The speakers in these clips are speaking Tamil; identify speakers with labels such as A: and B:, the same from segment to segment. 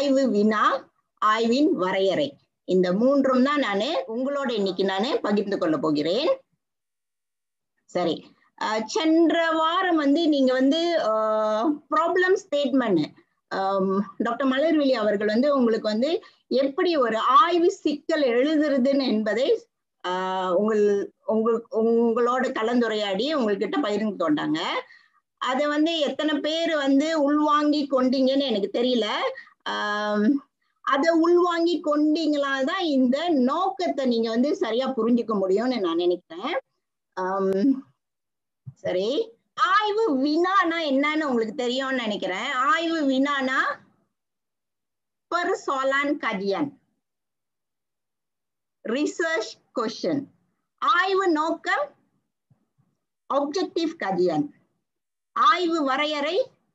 A: ஆய்வு வினா ஆய்வின் வரையறை இந்த மூன்றும் தான் நானு உங்களோட இன்னைக்கு நானு பகிர்ந்து கொள்ள போகிறேன் சரி அஹ் சென்ற வாரம் வந்து நீங்க வந்து ப்ராப்ளம் ஸ்டேட்மெண்ட் டாக்டர் மலர்விழி அவர்கள் வந்து உங்களுக்கு வந்து எப்படி ஒரு ஆய்வு சிக்கல் எழுதுறதுன்னு என்பதை ஆஹ் உங்கள் உங்கள் உங்களோட கலந்துரையாடி உங்ககிட்ட பகிர்ந்து கொண்டாங்க அதை வந்து எத்தனை பேர் வந்து உள்வாங்கி கொண்டீங்கன்னு எனக்கு தெரியல ஆஹ் அதை உள்வாங்கி கொண்டீங்களா தான் இந்த நோக்கத்தை நீங்க வந்து சரியா புரிஞ்சுக்க முடியும்னு நான் நினைக்கிறேன் ஆஹ் சரி ஆய்வு வினானா என்னன்னு உங்களுக்கு தெரியும்னு நினைக்கிறேன் ஆய்வு வினானா persoalan kajian research question ஆய்வு நோக்கம் objective kajian ஆய்வு வரையறை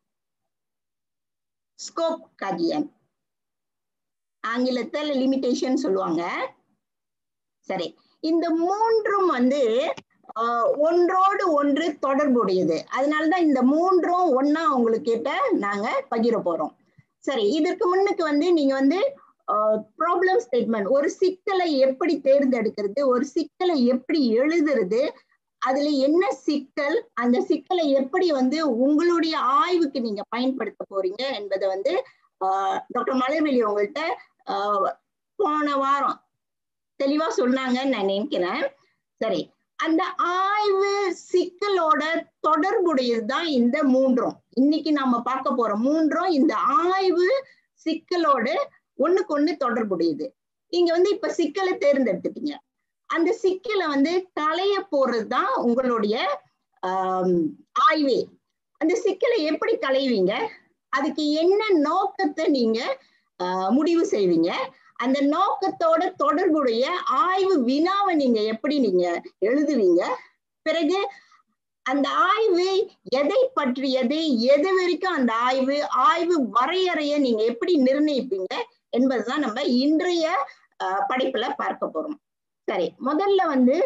A: ஸ்கோப் kajian ஆங்கிலத்தில் லிமிடேஷன் சொல்லுவாங்க சரி இந்த மூன்றும் வந்து ஒன்றோடு ஒன்று தொடர்புடையது அதனாலதான் இந்த மூன்றும் ஒன்னா உங்களுக்கு கிட்ட நாங்க பகிர போறோம் சரி இதற்கு முன்னுக்கு வந்து நீங்க வந்து ப்ராப்ளம் ஸ்டேட்மெண்ட் ஒரு சிக்கலை எப்படி தேர்ந்தெடுக்கிறது ஒரு சிக்கலை எப்படி எழுதுறது அதுல என்ன சிக்கல் அந்த சிக்கலை எப்படி வந்து உங்களுடைய ஆய்வுக்கு நீங்க பயன்படுத்த போறீங்க என்பதை வந்து டாக்டர் மலர்வெளி உங்கள்கிட்ட போன வாரம் தெளிவா சொன்னாங்கன்னு நான் நினைக்கிறேன் சரி அந்த ஆய்வு சிக்கலோட தொடர்புடையதுதான் இந்த மூன்றும் இன்னைக்கு நாம பார்க்க போறோம் மூன்றும் இந்த ஆய்வு சிக்கலோட ஒண்ணுக்கு ஒண்ணு தொடர்புடையது நீங்க வந்து இப்ப சிக்கலை தேர்ந்தெடுத்துட்டீங்க அந்த சிக்கலை வந்து களைய போறதுதான் உங்களுடைய ஆஹ் ஆய்வே அந்த சிக்கலை எப்படி களைவீங்க அதுக்கு என்ன நோக்கத்தை நீங்க ஆஹ் முடிவு செய்வீங்க அந்த நோக்கத்தோட தொடர்புடைய ஆய்வு வினாவை நீங்க எப்படி நீங்க எழுதுவீங்க பிறகு அந்த ஆய்வு எதை பற்றியது எது வரைக்கும் அந்த ஆய்வு ஆய்வு வரையறைய நீங்க எப்படி நிர்ணயிப்பீங்க என்பதுதான் நம்ம இன்றைய படிப்புல பார்க்க போறோம் சரி முதல்ல வந்து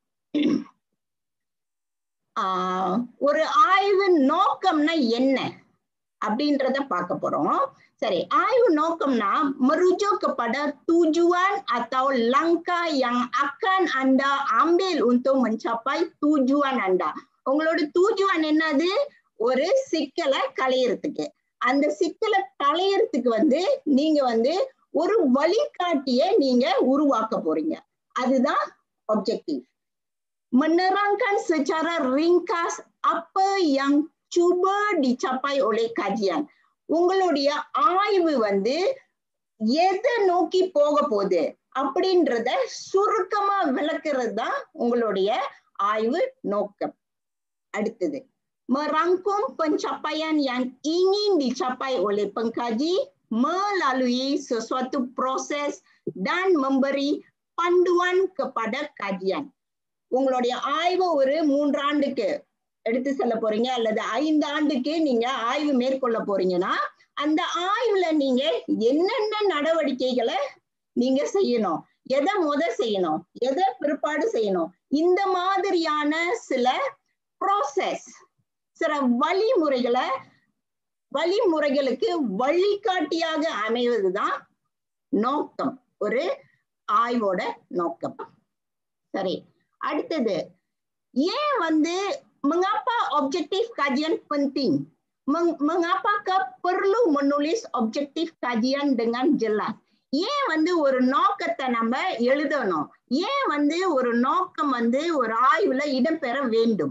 A: ஆஹ் ஒரு ஆய்வு நோக்கம்னா என்ன அப்படின்றத பார்க்க போறோம் சரி ஆய்வு நோக்கம்னா merujuk kepada tujuan atau langkah yang akan anda ambil untuk mencapai tujuan anda உங்களோட tujuan என்னது ஒரு சிக்கலை களையறதுக்கு அந்த சிக்கலை களையறதுக்கு வந்து நீங்க வந்து ஒரு வழிகாட்டிய நீங்க உருவாக்க போறீங்க அதுதான் objektif menerangkan secara ringkas apa yang cuba dicapai oleh kajian உங்களுடைய ஆய்வு வந்து எதை நோக்கி போக போகுது அப்படின்றத சுருக்கமா விளக்குறது தான் உங்களுடைய ஆய்வு நோக்கம் அடுத்தது merangkum pencapaian yang ingin dicapai oleh pengkaji melalui sesuatu proses dan memberi panduan kepada kajian உங்களுடைய ஆய்வு ஒரு மூன்றாண்டுக்கு எடுத்து செல்ல போறீங்க அல்லது ஐந்து ஆண்டுக்கு நீங்க ஆய்வு மேற்கொள்ள போறீங்கன்னா அந்த ஆய்வுல நீங்க என்னென்ன நடவடிக்கைகளை நீங்க செய்யணும் எதை முத செய்யணும் எதை பிற்பாடு செய்யணும் இந்த மாதிரியான சில ப்ராசஸ் சில வழிமுறைகளை வழிமுறைகளுக்கு வழிகாட்டியாக அமைவதுதான் நோக்கம் ஒரு ஆய்வோட நோக்கம் சரி அடுத்தது ஏன் வந்து mengapa objektif kajian penting Meng, mengapakah perlu menulis objektif kajian dengan jelas ஏன் வந்து ஒரு நோக்கத்தை நம்ம எழுதணும் ஏன் வந்து ஒரு நோக்கம் வந்து ஒரு ஆய்வுல இடம்பெற வேண்டும்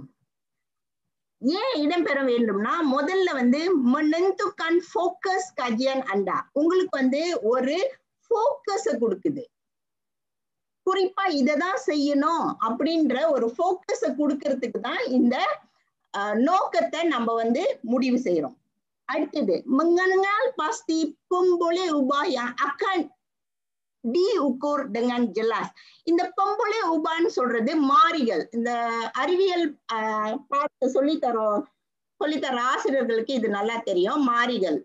A: ஏன் இடம்பெற வேண்டும்னா முதல்ல வந்து menentukan focus kajian anda உங்களுக்கு வந்து ஒரு ஃபோக்கஸ கொடுக்குது குறிப்பா இததான் செய்யணும் அப்படின்ற ஒரு ஃபோக்கஸ கொடுக்கறதுக்கு தான் இந்த நோக்கத்தை நம்ம வந்து முடிவு செய்யறோம் அடுத்தது mengenal pasti pemboleh ubah yang akan diukur dengan jelas இந்த பொம்பளை உபான்னு சொல்றது மாறிகள் இந்த அறிவியல் பார்த்து சொல்லித்தரோம் சொல்லித்தர ஆசிரியர்களுக்கு இது நல்லா தெரியும் மாறிகள்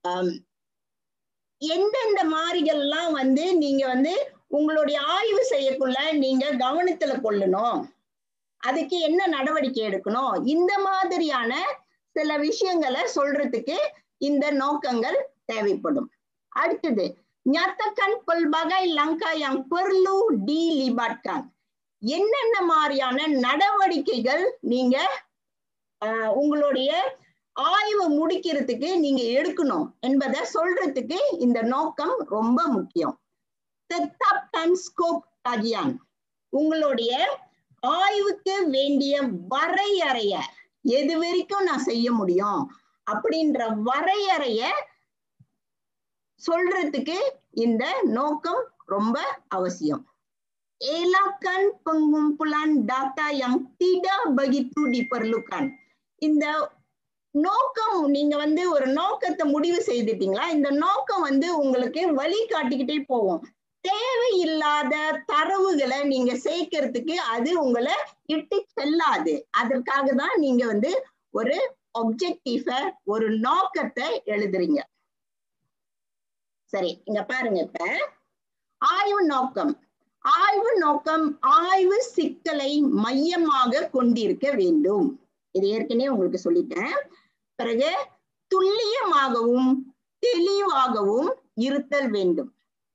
A: எந்தெந்த மாறிகள்லாம் வந்து நீங்க வந்து உங்களுடைய ஆய்வு செய்யக்குள்ள நீங்க கவனத்துல கொள்ளணும் அதுக்கு என்ன நடவடிக்கை எடுக்கணும் இந்த மாதிரியான சில விஷயங்களை சொல்றதுக்கு இந்த நோக்கங்கள் தேவைப்படும் அடுத்தது nyatakan pelbagai langkah yang perlu dilibatkan என்னென்ன மாதிரியான நடவடிக்கைகள் நீங்க ஆஹ், உங்களுடைய ஆய்வு முடிக்கிறதுக்கு நீங்க எடுக்கணும் என்பதை சொல்றதுக்கு இந்த நோக்கம் ரொம்ப முக்கியம் tetapkan scope kajian உங்களுடைய ஆய்வுக்கு வேண்டிய வரையறைய எது வரைக்கும் நான் செய்ய முடியும் அப்படின்ற வரையறைய சொல்றதுக்கு இந்த நோக்கம் ரொம்ப அவசியம் elakkan pengumpulan data yang tidak begitu diperlukan இந்த நோக்கம் நீங்க வந்து ஒரு நோக்கத்தை முடிவு செய்துட்டீங்களா இந்த நோக்கம் வந்து உங்களுக்கு வழி காட்டிக்கிட்டே போகும் தேவையில்லாத தரவுகளை நீங்க சேர்க்கறதுக்கு அது உங்களை இட்டு செல்லாது அதற்காக தான் நீங்க வந்து ஒரு ஒப்ஜெக்டிவ ஒரு நோக்கத்தை எழுதுறீங்க சரி இங்க பாருங்க இப்ப ஆய்வு நோக்கம் ஆய்வு நோக்கம் ஆய்வு சிக்கலை மையமாக கொண்டிருக்க வேண்டும் இது ஏற்கனவே உங்களுக்கு சொல்லிட்டேன் பிறகு துல்லியமாகவும் தெளிவாகவும் இருத்தல் வேண்டும்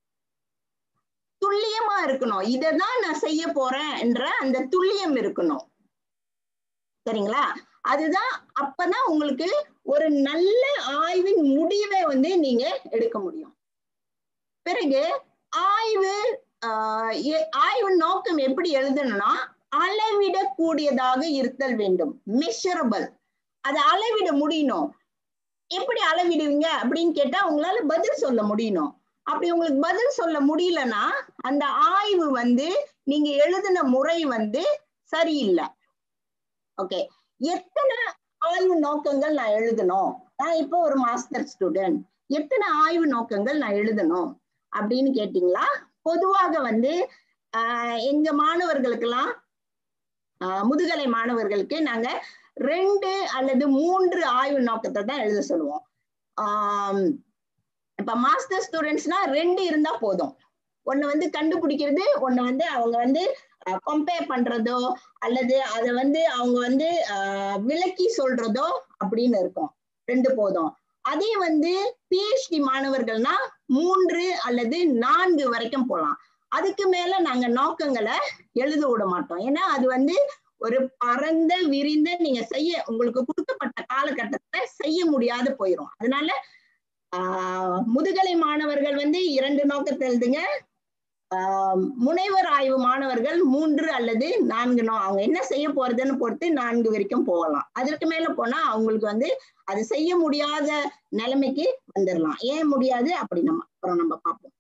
A: துல்லியமா இருக்கணும் இததான் நான் செய்ய போறேன் என்ற அந்த துல்லியம் இருக்கணும் சரிங்களா அதுதான் அப்பதான் உங்களுக்கு ஒரு நல்ல ஆய்வின் முடிவை வந்து நீங்க எடுக்க முடியும் பிறகு ஆய்வு ஆஹ் எ- ஆய்வு நோக்கம் எப்படி எழுதணும்னா அளவிடக்கூடியதாக இருத்தல் வேண்டும் மெஷரபிள் அதை அளவிட முடியணும் எப்படி அளவிடுவீங்க அப்படின்னு கேட்டா உங்களால பதில் சொல்ல முடியணும் அப்படி உங்களுக்கு பதில் சொல்ல முடியலன்னா அந்த ஆய்வு வந்து நீங்க எழுதின முறை வந்து சரியில்லை ஓகே எத்தனை ஆய்வு நோக்கங்கள் நான் எழுதணும் நான் இப்போ ஒரு மாஸ்டர் ஸ்டூடெண்ட் எத்தனை ஆய்வு நோக்கங்கள் நான் எழுதணும் அப்படின்னு கேட்டீங்களா பொதுவாக வந்து ஆஹ் எங்க மாணவர்களுக்கெல்லாம் ஆஹ் முதுகலை மாணவர்களுக்கு நாங்க ரெண்டு அல்லது மூன்று ஆய்வு நோக்கத்தை தான் எழுத சொல்லுவோம் ஆஹ் இப்ப மாஸ்டர் ஸ்டூடெண்ட்ஸ்னா ரெண்டு இருந்தா போதும் ஒண்ணு வந்து கண்டுபிடிக்கிறது ஒண்ணு வந்து அவங்க வந்து கம்பேர் பண்றதோ அல்லது அதை வந்து அவங்க வந்து ஆஹ் விளக்கி சொல்றதோ அப்படின்னு இருக்கும் ரெண்டு போதும் அதே வந்து பிஹெச்டி மாணவர்கள்னா மூன்று அல்லது நான்கு வரைக்கும் போகலாம் அதுக்கு மேல நாங்க நோக்கங்களை எழுத விட மாட்டோம் ஏன்னா அது வந்து ஒரு பரந்த விரிந்த நீங்க செய்ய உங்களுக்கு கொடுக்கப்பட்ட காலகட்டத்தை செய்ய முடியாது போயிடும் அதனால ஆஹ் முதுகலை மாணவர்கள் வந்து இரண்டு நோக்கத்தை எழுதுங்க ஆஹ் முனைவர் ஆய்வு மாணவர்கள் மூன்று அல்லது நான்கு நோ அவங்க என்ன செய்ய போறதுன்னு பொறுத்து நான்கு வரைக்கும் போகலாம் அதற்கு மேல போனா அவங்களுக்கு வந்து அது செய்ய முடியாத நிலைமைக்கு வந்துடலாம் ஏன் முடியாது அப்படி நம்ம அப்புறம் நம்ம பார்ப்போம்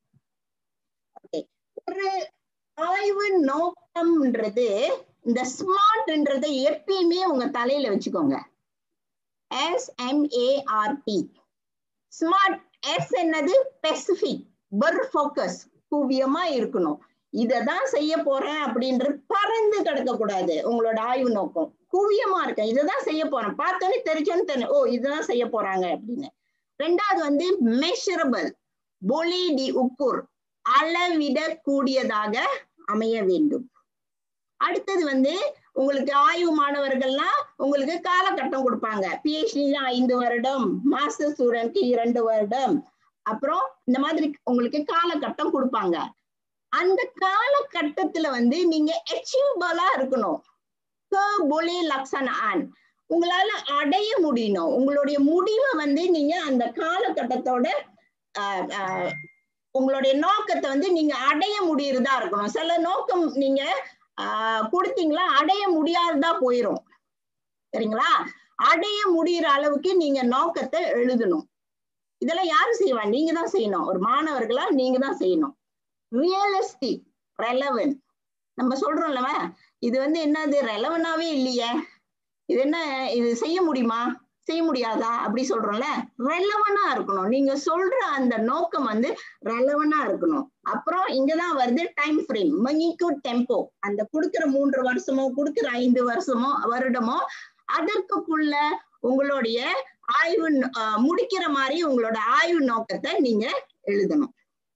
A: ஓகே ஒரு ஆய்வு நோக்கம்ன்றது இந்த ஸ்மார்ட்ன்றதை எப்பயுமே உங்க தலையில வச்சுக்கோங்க எஸ் எம்ஏஆர்டி ஸ்மார்ட் எஸ் என்னது ஸ்பெசிபிக் பர் ஃபோக்கஸ் குவியமா இருக்கணும் இததான் செய்ய போறேன் அப்படின்றது பறந்து கிடக்க கூடாது உங்களோட ஆய்வு நோக்கம் குவியமா இருக்க இததான் செய்ய போறேன் பார்த்தோன்னே தெரிஞ்சோன்னு தெரியும் ஓ இதுதான் செய்ய போறாங்க அப்படின்னு ரெண்டாவது வந்து மெஷரபிள் பொலி டி உக்கூர் அளவிடக்கூடியதாக அமைய வேண்டும் அடுத்தது வந்து உங்களுக்கு ஆய்வு மாணவர்கள்லாம் உங்களுக்கு காலகட்டம் கொடுப்பாங்க பிஹெச்டி ஐந்து வருடம் மாஸ்டர் ஸ்டூடெண்ட்க்கு இரண்டு வருடம் அப்புறம் இந்த மாதிரி உங்களுக்கு காலகட்டம் கொடுப்பாங்க அந்த காலகட்டத்துல வந்து நீங்க அச்சீவபிளா இருக்கணும் பொலி லக்ஷன் ஆன் உங்களால அடைய முடியணும் உங்களுடைய முடிவை வந்து நீங்க அந்த காலகட்டத்தோட ஆஹ் ஆஹ் உங்களுடைய நோக்கத்தை வந்து நீங்க அடைய முடியறதா இருக்கணும் சில நோக்கம் நீங்க ஆஹ் கொடுத்தீங்களா அடைய முடியாததா போயிரும் சரிங்களா அடைய முடியிற அளவுக்கு நீங்க நோக்கத்தை எழுதணும் இதெல்லாம் யாரு செய்வா நீங்க தான் செய்யணும் ஒரு மாணவர்களா நீங்க தான் செய்யணும் ரியலிஸ்டிக் ரெலவென்ட் நம்ம சொல்றோம்லவ இது வந்து என்னது ரெலவனாவே இல்லையே இது என்ன இது செய்ய முடியுமா செய்ய முடியாதா அப்படி சொல்றோம்ல ரெலவனா இருக்கணும் நீங்க சொல்ற அந்த நோக்கம் வந்து ரெலவனா இருக்கணும் அப்புறம் இங்கதான் வருது டைம் ஃப்ரேம் மணிக்கு டெம்போ அந்த கொடுக்குற மூன்று வருஷமோ கொடுக்குற ஐந்து வருஷமோ வருடமோ அதற்குள்ள உங்களுடைய ஆய்வு முடிக்கிற மாதிரி உங்களோட ஆய்வு நோக்கத்தை நீங்க எழுதணும்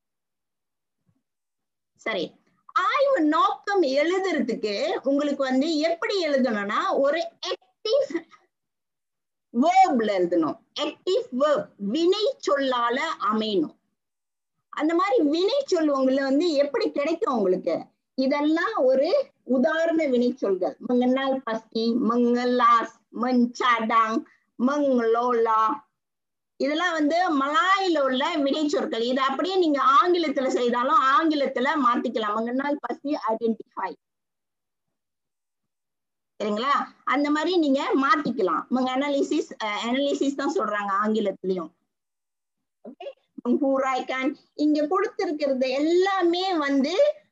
A: சரி ஆய்வு நோக்கம் எழுதுறதுக்கு உங்களுக்கு வந்து எப்படி எழுதணும்னா ஒரு ஆக்டிவ் வேர்ப்ல எழுதணும் ஆக்டிவ் வேர்ப் வினை சொல்லால அமையணும் அந்த மாதிரி வினை சொல் உங்களை வந்து எப்படி கிடைக்கும் உங்களுக்கு இதெல்லாம் ஒரு உதாரண வினை சொல்கள் மங்கனால் பஸ்தி மங்கலாஸ் மஞ்சாடாங் மங்களோலா இதெல்லாம் வந்து மலாயில உள்ள வினை சொற்கள் இது அப்படியே நீங்க ஆங்கிலத்துல செய்தாலும் ஆங்கிலத்துல மாத்திக்கலாம் மங்கனால் பஸ்தி ஐடென்டிஃபை சரிங்களா அந்த மாதிரி நீங்க மாத்திக்கலாம் உங்க அனாலிசிஸ் அனாலிசிஸ் தான் சொல்றாங்க ஆங்கிலத்திலயும் ஓகே ஹூராய்கான் இங்க கொடுத்திருக்கிறது எல்லாமே வந்து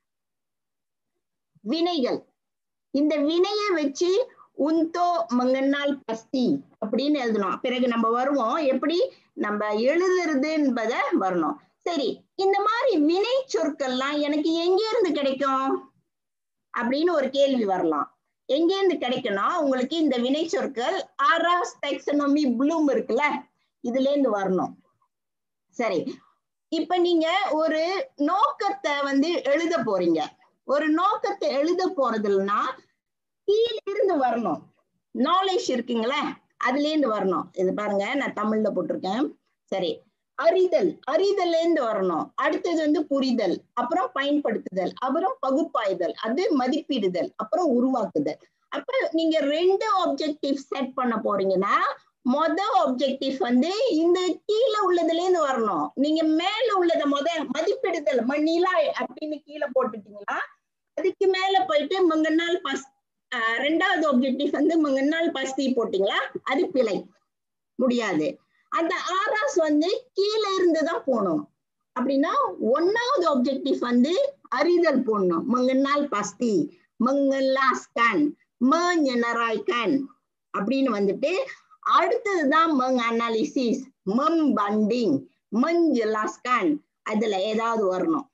A: வினைகள் இந்த வினையை வச்சு உந்தோ மங்கனால் பஸ்தி அப்படின்னு எழுதணும் பிறகு நம்ம வருவோம் எப்படி நம்ம எழுதுறது என்பதை வரணும் சரி இந்த மாதிரி வினை சொற்கள்லாம் எனக்கு எங்க இருந்து கிடைக்கும் அப்படின்னு ஒரு கேள்வி வரலாம் எங்க இருந்து கிடைக்கணும் உங்களுக்கு இந்த வினை சொற்கள் ஆராஸ் டெக்ஸனமி ப்ளூம் இருக்குல்ல இதுல இருந்து வரணும் சரி இப்ப நீங்க ஒரு நோக்கத்தை வந்து எழுத போறீங்க ஒரு நோக்கத்தை எழுத போறதுன்னா கீழ இருந்து வரணும் நாலேஜ் இருக்குங்களே அதுல இருந்து வரணும் இது பாருங்க நான் தமிழ்ல போட்டிருக்கேன் சரி அறிதல் அறிதல்ல இருந்து வரணும் அடுத்தது வந்து புரிதல் அப்புறம் பயன்படுத்துதல் அப்புறம் பகுப்பாய்தல் அது மதிப்பிடுதல் அப்புறம் உருவாக்குதல் அப்ப நீங்க ரெண்டு ஆப்ஜெக்டிவ் செட் பண்ண போறீங்கன்னா மொத ஆப்ஜெக்டிவ் வந்து இந்த கீழே உள்ளதுல இருந்து வரணும் நீங்க மேல உள்ளத முத மதிப்பிடுதல் மண்ணிலாய் அப்படின்னு கீழே போட்டுட்டீங்கன்னா அதுக்கு மேல போயிட்டு மங்க நாள் பஸ் ரெண்டாவது ஆப்ஜெக்டிவ் வந்து மங்க நாள் பஸ்தி போட்டீங்களா அது பிழை முடியாது அந்த ஆராஸ் வந்து கீழே இருந்து தான் போகணும் அப்படின்னா ஒன்னாவது ஆப்ஜெக்டிவ் வந்து அறிதல் போடணும் மங்கநாள் பஸ்தி மங்கல்லாஸ்கான் மஞனராய்கான் அப்படின்னு வந்துட்டு அடுத்ததுதான் மங் அனாலிசிஸ் மம் பண்டிங் மஞ்சலாஸ்கான் அதுல ஏதாவது வரணும்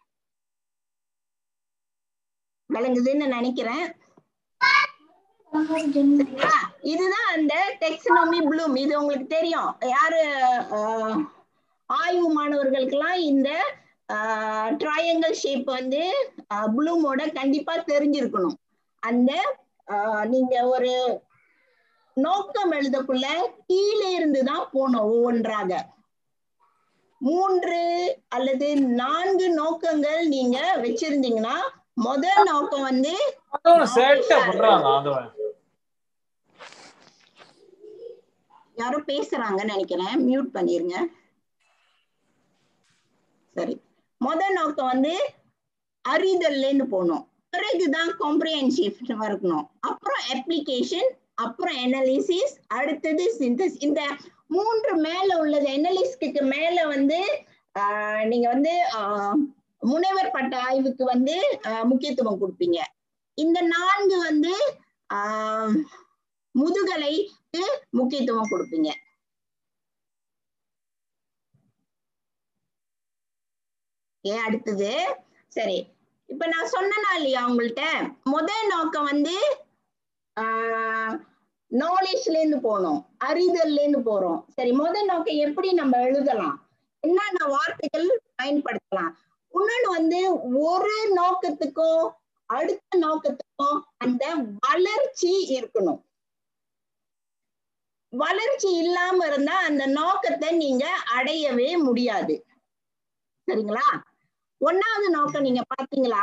A: விளங்குதுன்னு நினைக்கிறேன் சரிங்களா இதுதான் அந்த டெக்ஸனாமி ப்ளூம் இது உங்களுக்கு தெரியும் யாரு ஆய்வு மாணவர்களுக்கெல்லாம் இந்த ட்ரையாங்கல் ஷேப் வந்து ப்ளூமோட கண்டிப்பா தெரிஞ்சிருக்கணும் அந்த நீங்க ஒரு நோக்கம் எழுதக்குள்ள கீழே இருந்து தான் போனோம் ஒவ்வொன்றாக மூன்று அல்லது நான்கு நோக்கங்கள் நீங்க வச்சிருந்தீங்கன்னா முதல் நோக்கம் வந்து யாரோ பேசுறாங்கன்னு நினைக்கிறேன் மியூட் பண்ணிருங்க சரி முதல் நோக்கம் வந்து அறிதல்லேருந்து போகணும் பிறகுதான் காம்ப்ரிஹென்சிவ் இருக்கணும் அப்புறம் அப்ளிகேஷன் அப்புறம் அனாலிசிஸ் அடுத்தது சிந்தஸ் இந்த மூன்று மேல உள்ளது அனாலிஸ்க்கு மேல வந்து நீங்க வந்து முனைவர் பட்ட ஆய்வுக்கு வந்து முக்கியத்துவம் கொடுப்பீங்க இந்த நான்கு வந்து முதுகலைக்கு முக்கியத்துவம் கொடுப்பீங்க ஏ அடுத்தது சரி இப்ப நான் சொன்னனா இல்லையா உங்கள்ட்ட முதல் நோக்கம் வந்து நாலேஜ்ல இருந்து போனோம் அறிதல்ல இருந்து போறோம் சரி முதல் நோக்கம் எப்படி நம்ம எழுதலாம் என்னென்ன வார்த்தைகள் பயன்படுத்தலாம் இன்னொன்னு வந்து ஒரு நோக்கத்துக்கும் அடுத்த நோக்கத்துக்கும் அந்த வளர்ச்சி இருக்கணும் வளர்ச்சி இல்லாம இருந்தா அந்த நோக்கத்தை நீங்க அடையவே முடியாது சரிங்களா ஒன்னாவது நோக்கம் நீங்க பாத்தீங்களா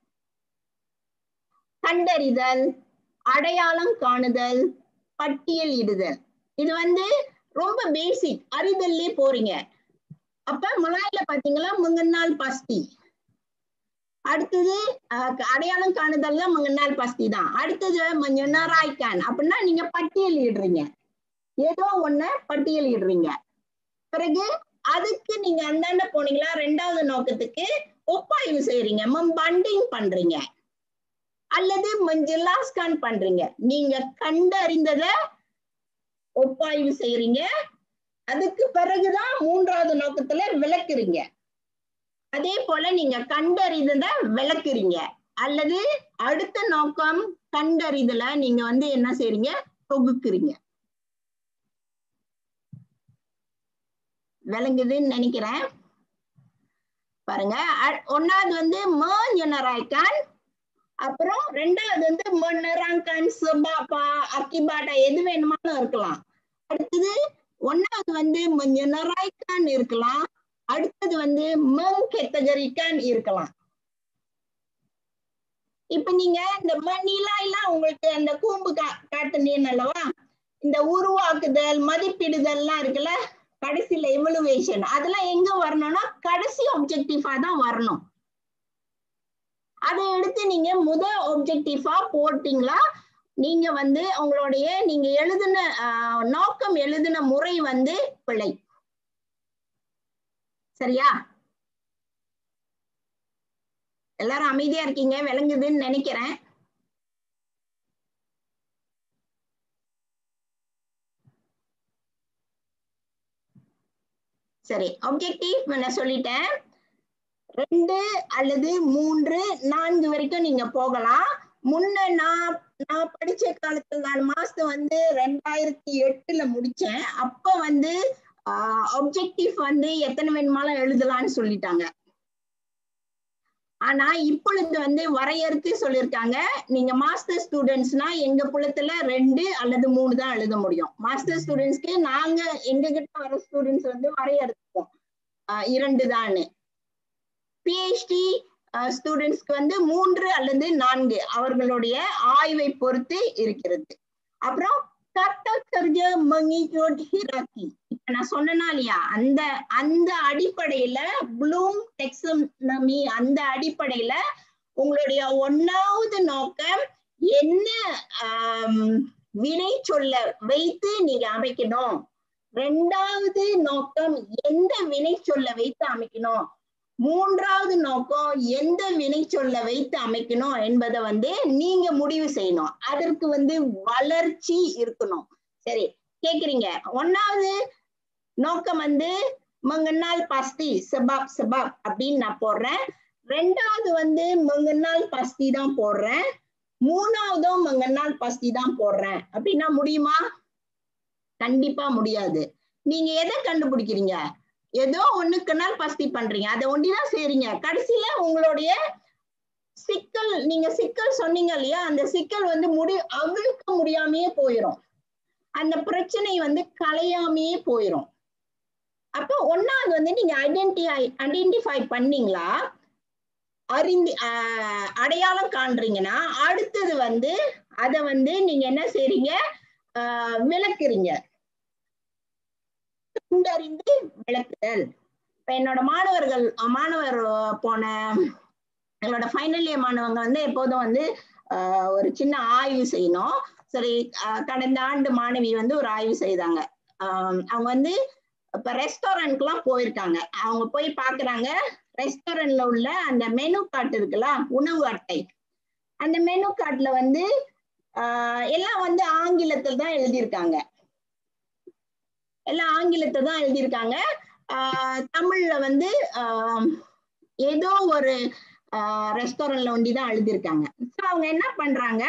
A: கண்டறிதல் அடையாளம் காணுதல் பட்டியல் இடுதல் இது வந்து ரொம்ப பேசிக் அறிதல்லே போறீங்க அப்ப மலாயில பாத்தீங்களா முங்கநாள் பஸ்தி அடுத்தது அடையாளம் காணுதல்ல முங்கநாள் பஸ்தி தான் அடுத்தது மஞ்சனாராய்கான் அப்படின்னா நீங்க பட்டியல் இடுறீங்க ஏதோ ஒண்ண பட்டியல் இடுறீங்க பிறகு அதுக்கு நீங்க அந்தாண்ட போனீங்களா ரெண்டாவது நோக்கத்துக்கு ஒப்பாய்வு செய்யறீங்க பண்டிங் பண்றீங்க அல்லது மஞ்சளாஸ்கான் பண்றீங்க நீங்க கண்டறிந்தத ஒப்பாய்வு செய்யறீங்க அதுக்கு பிறகுதான் மூன்றாவது நோக்கத்துல விளக்குறீங்க அதே போல நீங்க கண்டறிந்தத விளக்குறீங்க அல்லது அடுத்த நோக்கம் கண்டறிதல நீங்க வந்து என்ன செய்றீங்க தொகுக்குறீங்க விளங்குதுன்னு நினைக்கிறேன் பாருங்க ஒன்னாவது வந்து மேஞ்சனராய்கான் அப்புறம் ரெண்டாவது வந்து மன்னராங்கான் சுபாப்பா அக்கிபாட்டா எது வேணுமாலும் இருக்கலாம் அடுத்தது ஒன்னாவது வந்து நொராய்க்கான் இருக்கலாம் அடுத்தது வந்து மங் கெத்தகரிக்கான் இருக்கலாம் இப்ப நீங்க இந்த மணிலா எல்லாம் உங்களுக்கு அந்த கூம்பு கா காட்டுனீங்க அல்லவா இந்த உருவாக்குதல் மதிப்பிடுதல்லாம் இருக்குல்ல கடைசியில எவலுவேஷன் அதெல்லாம் எங்க வரணும்னா கடைசி ஒப்ஜெக்டிவா தான் வரணும் அதை எடுத்து நீங்க முத ஒப்ஜெக்டிவா போட்டீங்களா நீங்க வந்து உங்களுடைய நீங்க எழுதின நோக்கம் எழுதின முறை வந்து பிழை சரியா எல்லாரும் அமைதியா இருக்கீங்க விளங்குதுன்னு நினைக்கிறேன் சரி ஒப்ஜெக்டிவ் நான் சொல்லிட்டேன் ரெண்டு அல்லது மூன்று நான்கு வரைக்கும் நீங்க போகலாம் முன்ன நான் நான் படிச்ச காலத்துல நான் மாசம் வந்து ரெண்டாயிரத்தி எட்டுல முடிச்சேன் அப்ப வந்து ஒப்ஜெக்டிவ் வந்து எத்தனை வேணுமாலும் எழுதலாம்னு சொல்லிட்டாங்க ஆனா இப்பொழுது வந்து வரையறுத்து சொல்லியிருக்காங்க நீங்க மாஸ்டர் ஸ்டூடெண்ட்ஸ்னா எங்க புலத்துல ரெண்டு அல்லது மூணு தான் எழுத முடியும் மாஸ்டர் ஸ்டூடெண்ட்ஸ்க்கு நாங்க எங்க கிட்ட வர ஸ்டூடெண்ட்ஸ் வந்து வரையறுப்போம் இரண்டு தான் பிஹெச்டி ஸ்டூடெண்ட்ஸ்க்கு வந்து மூன்று அல்லது நான்கு அவர்களுடைய ஆய்வை பொறுத்து இருக்கிறது அப்புறம் ஹிராக்கி இப்ப நான் சொன்னேனா இல்லையா அந்த அந்த அடிப்படையில ப்ளூம் டெக்ஸனமி அந்த அடிப்படையில உங்களுடைய ஒன்னாவது நோக்கம் என்ன வினை சொல்ல வைத்து நீங்க அமைக்கணும் ரெண்டாவது நோக்கம் எந்த வினை சொல்ல வைத்து அமைக்கணும் மூன்றாவது நோக்கம் எந்த வினை சொல்ல வைத்து அமைக்கணும் என்பதை வந்து நீங்க முடிவு செய்யணும் அதற்கு வந்து வளர்ச்சி இருக்கணும் சரி கேக்குறீங்க ஒன்னாவது நோக்கம் வந்து மங்கநாள் பஸ்தி சபாப் சபாப் அப்படின்னு நான் போடுறேன் ரெண்டாவது வந்து மங்கநாள் பஸ்தி தான் போடுறேன் மூணாவதும் மங்கநாள் பஸ்தி தான் போடுறேன் அப்படின்னா முடியுமா கண்டிப்பா முடியாது நீங்க எதை கண்டுபிடிக்கிறீங்க ஏதோ ஒண்ணுக்கு நாள் பஸ்தி பண்றீங்க அதை ஒண்டிதான் செய்றீங்க கடைசியில உங்களுடைய சிக்கல் நீங்க சிக்கல் சொன்னீங்க இல்லையா அந்த சிக்கல் வந்து முடி அவிழ்க்க முடியாமையே போயிடும் அந்த பிரச்சனை வந்து கலையாமையே போயிடும் அப்போ ஒன்னாவது வந்து நீங்க ஐடென்டிஃபை ஐடென்டிஃபை பண்ணீங்களா அறிந்து அடையாளம் காண்றீங்கன்னா அடுத்தது வந்து அதை வந்து நீங்க என்ன செய்றீங்க விளக்குறீங்க கண்டறிந்து விளக்குதல் இப்ப என்னோட மாணவர்கள் மாணவர் போன எங்களோட ஃபைனல் இயர் மாணவங்க வந்து எப்போதும் வந்து ஒரு சின்ன ஆய்வு செய்யணும் சரி கடந்த ஆண்டு மாணவி வந்து ஒரு ஆய்வு செய்தாங்க அவங்க வந்து இப்ப ரெஸ்டாரண்ட்க்குலாம் போயிருக்காங்க அவங்க போய் பாக்குறாங்க ரெஸ்டாரண்ட்ல உள்ள அந்த மெனு கார்டு இருக்குல்ல உணவு அட்டை அந்த மெனு கார்டுல வந்து எல்லாம் வந்து ஆங்கிலத்தில் தான் எழுதியிருக்காங்க எல்லாம் ஆங்கிலத்தை தான் எழுதியிருக்காங்க தமிழ்ல வந்து ஏதோ ஒரு ரெஸ்டாரண்ட்ல ஒண்டி தான் எழுதியிருக்காங்க ஸோ அவங்க என்ன பண்றாங்க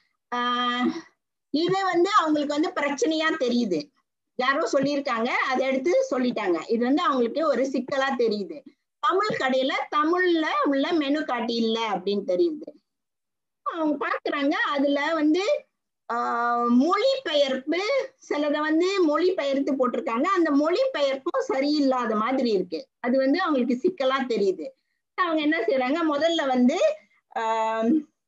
A: இது வந்து அவங்களுக்கு வந்து பிரச்சனையா தெரியுது யாரோ சொல்லியிருக்காங்க அதை எடுத்து சொல்லிட்டாங்க இது வந்து அவங்களுக்கு ஒரு சிக்கலா தெரியுது தமிழ் கடையில தமிழ்ல உள்ள மெனு காட்டி இல்ல அப்படின்னு தெரியுது அவங்க பாக்குறாங்க அதுல வந்து மொழிபெயர்ப்பு சிலத வந்து மொழி பெயர்த்து போட்டிருக்காங்க அந்த மொழி பெயர்ப்பும் சரியில்லாத மாதிரி இருக்கு அது வந்து அவங்களுக்கு சிக்கலா தெரியுது அவங்க என்ன செய்யறாங்க முதல்ல வந்து ஆஹ்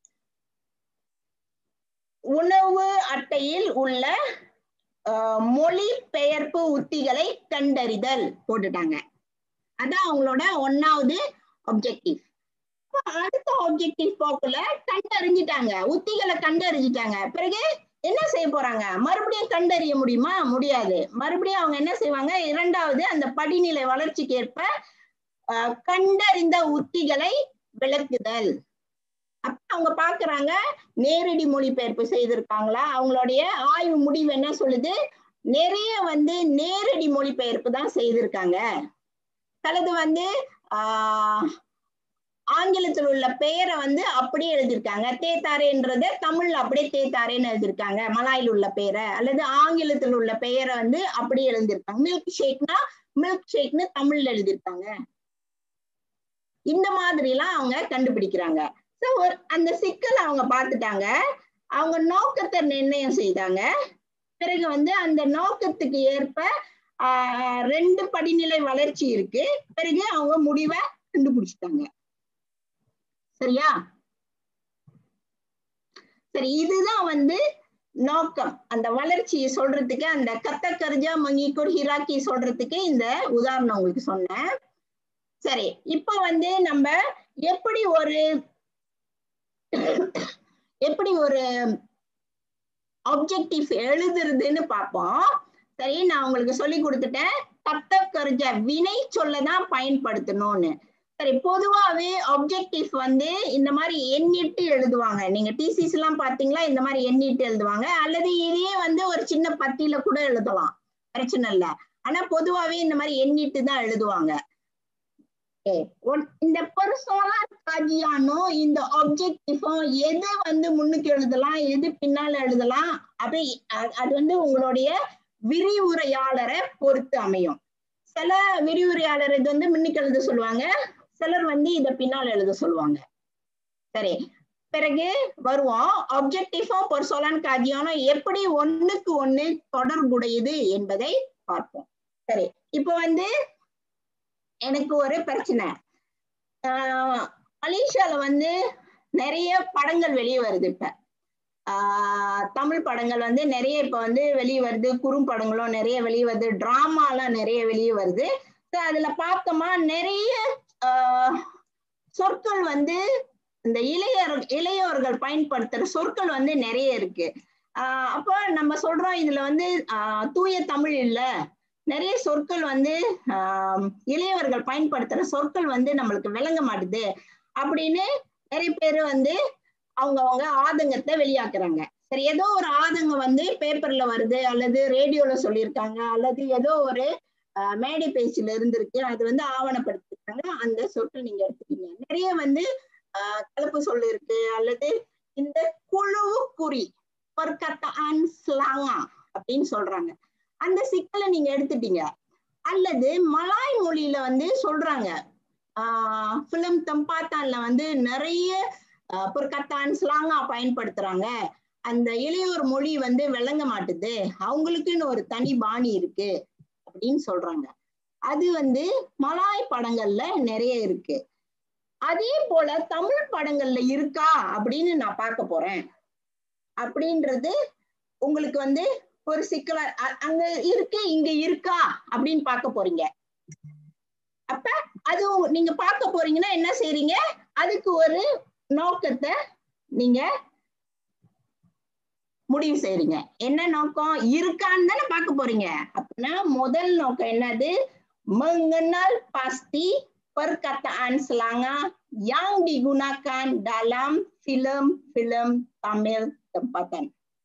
A: உணவு அட்டையில் உள்ள மொழி பெயர்ப்பு உத்திகளை கண்டறிதல் போட்டுட்டாங்க அதான் அவங்களோட ஒன்னாவது ஆப்ஜெக்டிவ் அடுத்த ஆப்ஜெக்டிவ் போக்குல கண்டறிஞ்சிட்டாங்க உத்திகளை கண்டறிஞ்சிட்டாங்க பிறகு என்ன செய்ய போறாங்க மறுபடியும் கண்டறிய முடியுமா முடியாது மறுபடியும் அவங்க என்ன செய்வாங்க இரண்டாவது அந்த படிநிலை வளர்ச்சிக்கு ஏற்ப கண்டறிந்த உத்திகளை விளக்குதல் அப்ப அவங்க பாக்குறாங்க நேரடி மொழிபெயர்ப்பு செய்திருக்காங்களா அவங்களுடைய ஆய்வு முடிவு என்ன சொல்லுது நிறைய வந்து நேரடி மொழிபெயர்ப்பு தான் செய்திருக்காங்க சிலது வந்து ஆஹ் ஆங்கிலத்தில் உள்ள பெயரை வந்து அப்படியே எழுதியிருக்காங்க தேத்தாரேன்றத தமிழ்ல அப்படியே தேத்தாரேன்னு எழுதியிருக்காங்க மலாயில் உள்ள பெயரை அல்லது ஆங்கிலத்தில் உள்ள பெயரை வந்து அப்படியே எழுதியிருக்காங்க மில்க் ஷேக்னா மில்க் ஷேக்னு தமிழ்ல எழுதியிருக்காங்க இந்த மாதிரி எல்லாம் அவங்க கண்டுபிடிக்கிறாங்க ஸோ ஒரு அந்த சிக்கல் அவங்க பார்த்துட்டாங்க அவங்க நோக்கத்தை நிர்ணயம் செய்தாங்க பிறகு வந்து அந்த நோக்கத்துக்கு ஏற்ப ஆஹ் ரெண்டு படிநிலை வளர்ச்சி இருக்கு பிறகு அவங்க முடிவை கண்டுபிடிச்சிட்டாங்க சரியா சரி இதுதான் வந்து நோக்கம் அந்த வளர்ச்சியை சொல்றதுக்கு அந்த கத்த கர்ஜா மங்கிக்கூர் ஹிராக்கி சொல்றதுக்கு இந்த உதாரணம் உங்களுக்கு சொன்னேன் சரி இப்ப வந்து நம்ம எப்படி ஒரு எப்படி ஒரு ஆப்ஜெக்டிவ் எழுதுறதுன்னு பார்ப்போம் சரி நான் உங்களுக்கு சொல்லி கொடுத்துட்டேன் கத்த கர்ஜ வினை சொல்லதான் பயன்படுத்தணும்னு சரி பொதுவாவே ஆப்ஜெக்டிவ் வந்து இந்த மாதிரி எண்ணிட்டு எழுதுவாங்க நீங்க டிசிஸ் எல்லாம் பாத்தீங்களா இந்த மாதிரி எண்ணிட்டு எழுதுவாங்க அல்லது இதையே வந்து ஒரு சின்ன பத்தியில கூட எழுதலாம் பிரச்சனை இல்ல ஆனா பொதுவாவே இந்த மாதிரி எண்ணிட்டு தான் எழுதுவாங்க இந்த பெருசோலா காஜியானோ இந்த ஆப்ஜெக்டிவும் எது வந்து முன்னுக்கு எழுதலாம் எது பின்னால எழுதலாம் அப்படி அது வந்து உங்களுடைய விரிவுரையாளரை பொறுத்து அமையும் சில விரிவுரையாளர் இது வந்து முன்னுக்கு எழுத சொல்லுவாங்க சிலர் வந்து இத பின்னால் எழுத சொல்லுவாங்க சரி பிறகு வருவோம் ஆப்ஜெக்டிவும் பொருசோலான் காஜியானோ எப்படி ஒண்ணுக்கு ஒண்ணு தொடர்புடையது என்பதை பார்ப்போம் சரி இப்போ வந்து எனக்கு ஒரு பிரச்சனை ஆஹ் மலேசியால வந்து நிறைய படங்கள் வெளியே வருது இப்ப ஆஹ் தமிழ் படங்கள் வந்து நிறைய இப்ப வந்து வெளியே வருது குறும்படங்களும் நிறைய வெளியே வருது டிராமாலாம் நிறைய வெளியே வருது அதுல பார்த்தோமா நிறைய ஆஹ் சொற்கள் வந்து இந்த இளையர் இளையோர்கள் பயன்படுத்துற சொற்கள் வந்து நிறைய இருக்கு ஆஹ் அப்போ நம்ம சொல்றோம் இதுல வந்து ஆஹ் தூய தமிழ் இல்ல நிறைய சொற்கள் வந்து ஆஹ் இளையவர்கள் பயன்படுத்துற சொற்கள் வந்து நம்மளுக்கு விளங்க மாட்டுது அப்படின்னு நிறைய பேர் வந்து அவங்கவுங்க ஆதங்கத்தை வெளியாக்குறாங்க சரி ஏதோ ஒரு ஆதங்கம் வந்து பேப்பர்ல வருது அல்லது ரேடியோல சொல்லியிருக்காங்க அல்லது ஏதோ ஒரு மேடை பேச்சுல இருந்திருக்கு அது வந்து ஆவணப்படுத்திருக்காங்க அந்த சொற்கள் நீங்க எடுத்துக்கீங்க நிறைய வந்து ஆஹ் கலப்பு சொல் இருக்கு அல்லது இந்த குழு குறி பர்கத்தான் ஸ்லாங்கா அப்படின்னு சொல்றாங்க அந்த சிக்கலை நீங்க எடுத்துட்டீங்க அல்லது மலாய் மொழியில வந்து சொல்றாங்க ஆஹ் பிலிம் தம்பாத்தான்ல வந்து நிறைய பொற்கத்தான் ஸ்லாங்கா பயன்படுத்துறாங்க அந்த இளையோர் மொழி வந்து விளங்க மாட்டுது அவங்களுக்குன்னு ஒரு தனி பாணி இருக்கு அப்படின்னு சொல்றாங்க அது வந்து மலாய் படங்கள்ல நிறைய இருக்கு அதே போல தமிழ் படங்கள்ல இருக்கா அப்படின்னு நான் பார்க்க போறேன் அப்படின்றது உங்களுக்கு வந்து ஒரு சிக்கலா அங்க இருக்கு இங்க இருக்கா அப்படின்னு பார்க்க போறீங்க அப்ப அது நீங்க பார்க்க போறீங்கன்னா என்ன செய்றீங்க அதுக்கு ஒரு நோக்கத்தை நீங்க முடிவு செய்றீங்க என்ன நோக்கம் இருக்கான்னு தானே பார்க்க போறீங்க அப்படின்னா முதல் நோக்கம் என்னது mengenal pasti perkataan selanga yang digunakan dalam film-film Tamil tempatan.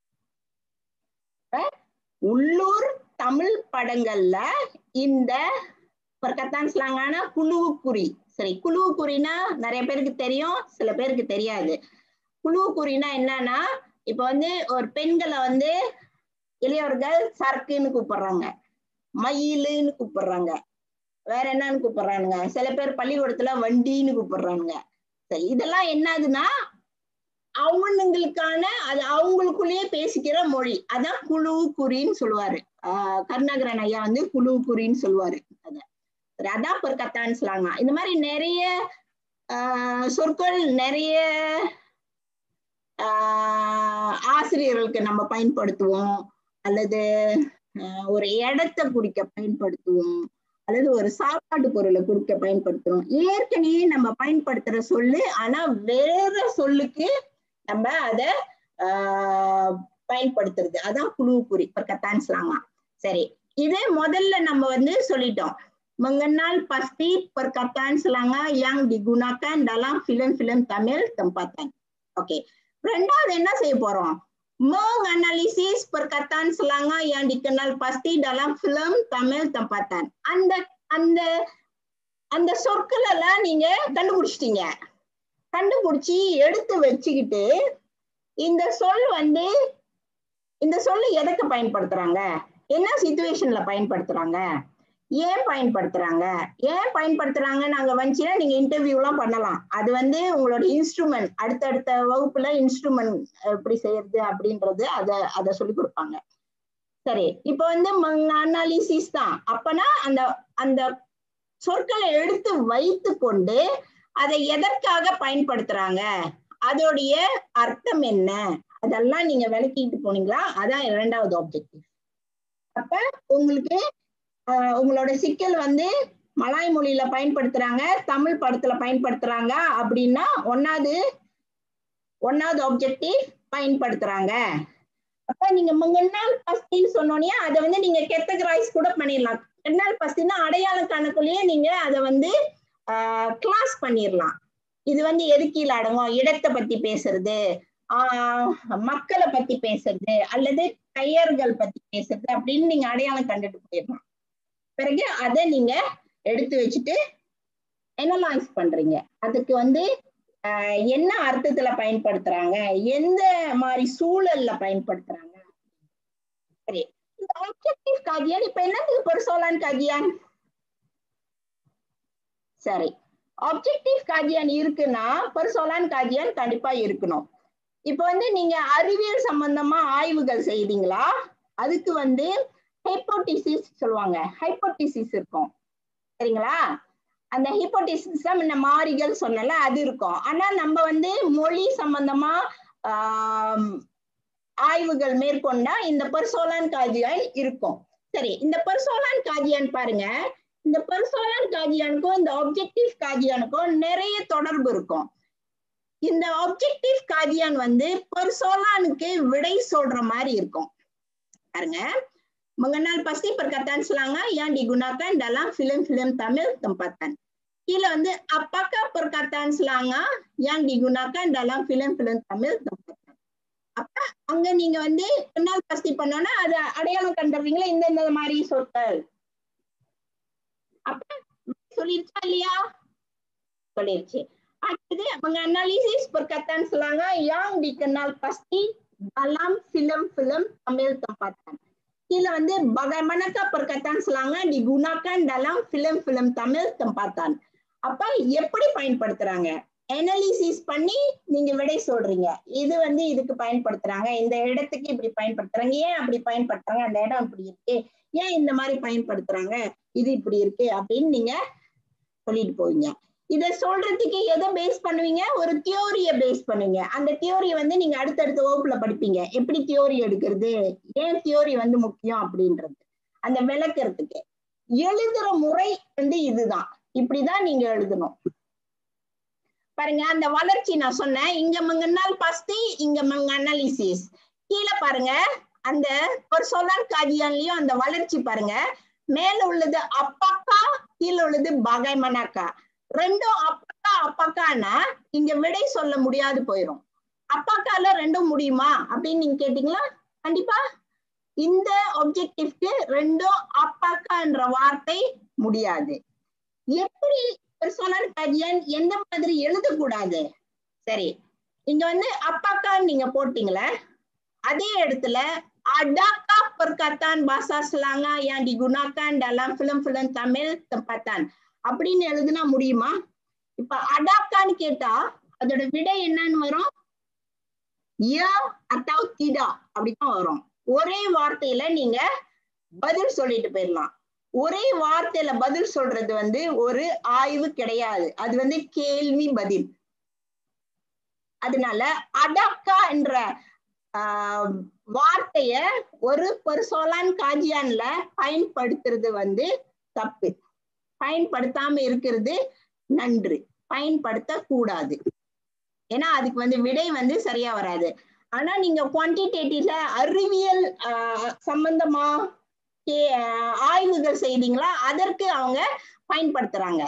A: உள்ளூர் தமிழ் படங்கள்ல இந்த பர்கத்தான் ஸ்லாங்கான குழுவுக்குறி சரி குழுவுக்குறினா நிறைய பேருக்கு தெரியும் சில பேருக்கு தெரியாது குழுவுக்குறினா என்னன்னா இப்ப வந்து ஒரு பெண்களை வந்து இளையவர்கள் சரக்குன்னு கூப்பிடுறாங்க மயிலுன்னு கூப்பிடுறாங்க வேற என்னன்னு கூப்பிடுறானுங்க சில பேர் பள்ளிக்கூடத்துல வண்டின்னு கூப்பிடுறானுங்க சரி இதெல்லாம் என்னதுன்னா அவனுங்களுக்கான அது அவங்களுக்குள்ளேயே பேசிக்கிற மொழி அதான் குழு குறின்னு சொல்லுவாரு ஆஹ் கருணாகரன் ஐயா வந்து குழு குறின்னு சொல்லுவாரு அத சரி அதான் பொற்கத்தான் சொல்லாங்க இந்த மாதிரி நிறைய ஆஹ் சொற்கள் நிறைய ஆஹ் ஆசிரியர்களுக்கு நம்ம பயன்படுத்துவோம் அல்லது ஒரு இடத்தை குறிக்க பயன்படுத்துவோம் அல்லது ஒரு சாப்பாட்டு பொருளை குறிக்க பயன்படுத்துறோம் ஏற்கனவே நம்ம பயன்படுத்துற சொல்லு ஆனா வேற சொல்லுக்கு நம்ம அத ஆஹ் பயன்படுத்துறது அதான் குழு குறி கத்தான் ஸ்லாமா சரி இதே முதல்ல நம்ம வந்து சொல்லிட்டோம் mengenal pasti perkataan selanga yang digunakan dalam film-film Tamil tempatan. Oke. Okay. ரெண்டாவது என்ன செய்ய போறோம் menganalisis perkataan selanga yang dikenal pasti dalam film Tamil tempatan. அந்த அந்த அந்த சொற்கள் எல்லாம் நீங்க கண்டுபிடிச்சிட்டீங்க கண்டுபிடிச்சி எடுத்து வச்சுக்கிட்டு இந்த சொல் வந்து இந்த சொல்லு எதுக்கு பயன்படுத்துறாங்க என்ன சுச்சுவேஷன்ல பயன்படுத்துறாங்க ஏன் பயன்படுத்துறாங்க ஏன் பயன்படுத்துறாங்க நாங்க வந்துச்சுன்னா நீங்க இன்டர்வியூ எல்லாம் பண்ணலாம் அது வந்து உங்களோட இன்ஸ்ட்ருமெண்ட் அடுத்தடுத்த வகுப்புல இன்ஸ்ட்ருமெண்ட் எப்படி செய்யறது அப்படின்றது அத அத சொல்லி கொடுப்பாங்க சரி இப்போ வந்து அனாலிசிஸ் தான் அப்பனா அந்த அந்த சொற்களை எடுத்து வைத்து கொண்டு அதை எதற்காக பயன்படுத்துறாங்க அதோடைய அர்த்தம் என்ன அதெல்லாம் நீங்க விளக்கிட்டு போனீங்களா அதான் இரண்டாவது ஆப்ஜெக்டிவ் அப்ப உங்களுக்கு ஆஹ் உங்களோட சிக்கல் வந்து மலாய் மொழியில பயன்படுத்துறாங்க தமிழ் படத்துல பயன்படுத்துறாங்க அப்படின்னா ஒன்னாவது ஒன்னாவது ஆப்ஜெக்டிவ் பயன்படுத்துறாங்க அப்ப நீங்க முங்கநாள் பஸ்தின்னு சொன்னோன்னே அதை வந்து நீங்க கெத்தகரைஸ் கூட பண்ணிடலாம் ரெண்டாள் பஸ்தின்னா அடையாளம் கணக்குள்ளேயே நீங்க அதை வந்து கிளாஸ் பண்ணிடலாம் இது வந்து எது கீழே அடங்கும் இடத்தை பத்தி பேசுறது ஆஹ் மக்களை பத்தி பேசுறது அல்லது பெயர்கள் பத்தி பேசுறது அப்படின்னு நீங்க அடையாளம் கண்டுட்டு போயிடலாம் பிறகு அதை நீங்க எடுத்து வச்சுட்டு எனலைஸ் பண்றீங்க அதுக்கு வந்து ஆஹ் என்ன அர்த்தத்துல பயன்படுத்துறாங்க எந்த மாதிரி சூழல்ல பயன்படுத்துறாங்க சரி இந்த ஆப்ஜெக்டிவ் காதியான் இப்ப என்னத்துக்கு பெருசோலான் காதியான் சரி ஆப்ஜெக்டிவ் காதியான் இருக்குன்னா பெருசோலான் காதியான் கண்டிப்பா இருக்கணும் இப்ப வந்து நீங்க அறிவியல் சம்பந்தமா ஆய்வுகள் செய்தீங்களா அதுக்கு வந்து ஹைப்போட்டிசிஸ் சொல்லுவாங்க ஹைப்போட்டிசிஸ் இருக்கும் சரிங்களா அந்த ஹிப்போட்டிசிஸ் தான் இந்த மாறிகள் சொன்னல அது இருக்கும் ஆனா நம்ம வந்து மொழி சம்பந்தமா ஆஹ் ஆய்வுகள் மேற்கொண்டா இந்த பெர்சோலான் காஜியான் இருக்கும் சரி இந்த பெர்சோலான் காஜியான் பாருங்க இந்த பெர்சோலான் காஜியானுக்கும் இந்த ஆப்ஜெக்டிவ் காஜியானுக்கும் நிறைய தொடர்பு இருக்கும் இந்த ஆப்ஜெக்டிவ் காஜியான் வந்து பெர்சோலானுக்கு விடை சொல்ற மாதிரி இருக்கும் பாருங்க mengenal pasti perkataan selanga yang digunakan dalam film-film Tamil tempatan. கீழே வந்து apakah perkataan selanga yang digunakan dalam film-film Tamil tempatan. அப்ப அங்க நீங்க வந்து பின்னால் பஸ்தி பண்ணோம்னா அது அடையாளம் கண்டுறீங்களா இந்த இந்த மாதிரி சொற்கள் அப்ப சொல்லிருச்சா இல்லையா சொல்லிருச்சு அடுத்தது menganalisis perkataan selanga yang dikenal pasti dalam film-film Tamil tempatan. கீழே வந்து bagaimana perkataan selanga digunakan dalam film-film Tamil tempatan. அப்ப எப்படி பயன்படுத்துறாங்க அனாலிசிஸ் பண்ணி நீங்க விடை சொல்றீங்க இது வந்து இதுக்கு பயன்படுத்துறாங்க இந்த இடத்துக்கு இப்படி பயன்படுத்துறாங்க ஏன் அப்படி பயன்படுத்துறாங்க அந்த இடம் இப்படி இருக்கு ஏன் இந்த மாதிரி பயன்படுத்துறாங்க இது இப்படி இருக்கு அப்படின்னு நீங்க சொல்லிட்டு போவீங்க இத சொல்றதுக்கு எதை பேஸ் பண்ணுவீங்க ஒரு தியோரிய பேஸ் பண்ணுவீங்க அந்த தியோரி வந்து நீங்க அடுத்தடுத்த வகுப்புல படிப்பீங்க எப்படி தியோரி எடுக்கிறது ஏன் தியோரி வந்து முக்கியம் அப்படின்றது அந்த விளக்குறதுக்கு எழுதுற முறை வந்து இதுதான் இப்படிதான் நீங்க எழுதணும் பாருங்க அந்த வளர்ச்சி நான் சொன்னேன் இங்க மங்கனால் பஸ்தி இங்க மங்க அனாலிசிஸ் கீழே பாருங்க அந்த ஒரு சொல்லார் காஜியான்லயும் அந்த வளர்ச்சி பாருங்க மேல உள்ளது அப்பாக்கா கீழே உள்ளது பகைமனாக்கா ரெண்டும் அப்பாக்கா அப்பாக்கானா இங்க விடை சொல்ல முடியாது போயிடும் அப்பாக்கால ரெண்டும் முடியுமா அப்படின்னு நீங்க கேட்டீங்களா கண்டிப்பா இந்த ஒப்ஜெக்டிவ்க்கு ரெண்டும் அப்பாக்கான்ற வார்த்தை முடியாது எப்படி சொல்லார் காஜியன் எந்த மாதிரி எழுதக்கூடாது சரி இங்க வந்து அப்பாக்கான்னு நீங்க போட்டீங்களே அதே இடத்துல adakah perkataan bahasa Selanga yang digunakan dalam film-film Tamil tempatan அப்படின்னு எழுதுனா முடியுமா இப்ப அடாக்கான்னு கேட்டா அதோட விடை என்னன்னு வரும் யா atau tidak அப்படிதான் வரும் ஒரே வார்த்தையில நீங்க பதில் சொல்லிட்டு போயிடலாம் ஒரே வார்த்தையில பதில் சொல்றது வந்து ஒரு ஆய்வு கிடையாது அது வந்து கேள்வி பதில் அதனால அடாக்கா என்ற ஆஹ் வார்த்தைய ஒரு பெருசோலான் காஜியான்ல பயன்படுத்துறது வந்து தப்பு பயன்படுத்தாம இருக்கிறது நன்று பயன்படுத்த கூடாது ஏன்னா அதுக்கு வந்து விடை வந்து சரியா வராது ஆனா நீங்க குவான்டிடேட்டிவ்ல அறிவியல் சம்பந்தமா ஆய்வுகள் செய்தீங்களா அதற்கு அவங்க பயன்படுத்துறாங்க